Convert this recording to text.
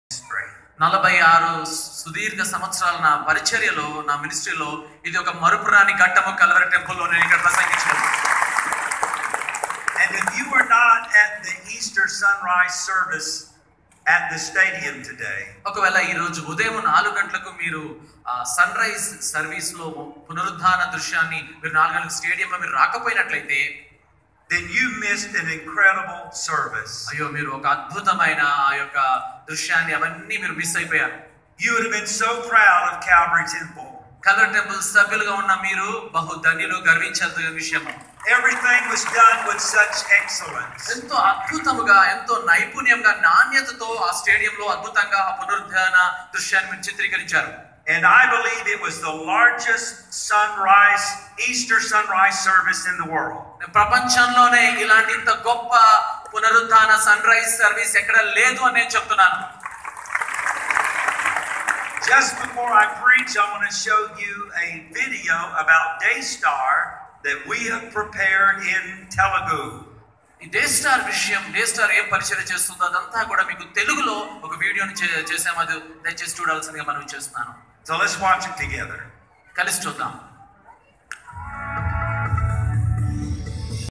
ministry. నలభై ఆరు సుదీర్ఘ సంవత్సరాల నా పరిచర్యలో నా మినిస్ట్రీలో ఇది ఒక మరుపురాని ఘట్టము కలవరి టెంపుల్లో నేను ఇక్కడ ప్రసంగించడం And if you were not at the Easter sunrise service at the stadium today, ఒకవేళ ఈ రోజు ఉదయం నాలుగు గంటలకు మీరు సన్ రైజ్ సర్వీస్ లో పునరుద్ధాన దృశ్యాన్ని మీరు నాలుగు గంటలకు స్టేడియంలో మీరు రాకపోయినట్లయితే then you missed an incredible service. అయ్యో మీరు ఒక అద్భుతమైన ఆ యొక్క దృశ్యాన్ని అవన్నీ మీరు మిస్ అయిపోయారు You would have been so proud of Calvary Temple. Calvary Temple సభ్యులుగా ఉన్న మీరు బహు ధన్యులు గర్వించదగిన విషయం Everything was done with such excellence. ఎంతో అద్భుతముగా ఎంతో నైపుణ్యంగా నాణ్యతతో ఆ స్టేడియంలో అద్భుతంగా ఆ పునరుద్ధాన దృశ్యాన్ని మీరు చిత్రీకరించారు And I believe it was the largest sunrise, Easter sunrise service in the world. ప్రపంచంలోనే ఇలాంటి ఇంత గొప్ప పునరుద్ధాన సన్ రైజ్ సర్వీస్ ఎక్కడ లేదు అని నేను చెప్తున్నాను Just before I preach, I want to show you a video about Daystar that we have prepared in Telugu. ఈ డే స్టార్ విషయం డే స్టార్ ఏం పరిచయం చేస్తుందో అదంతా కూడా మీకు తెలుగులో ఒక వీడియోని చే- చేసాము అది దయచేసి చూడాల్సిందిగా మనం చేస్తున్నాను So let's watch it together. కలిసి చూద్దాం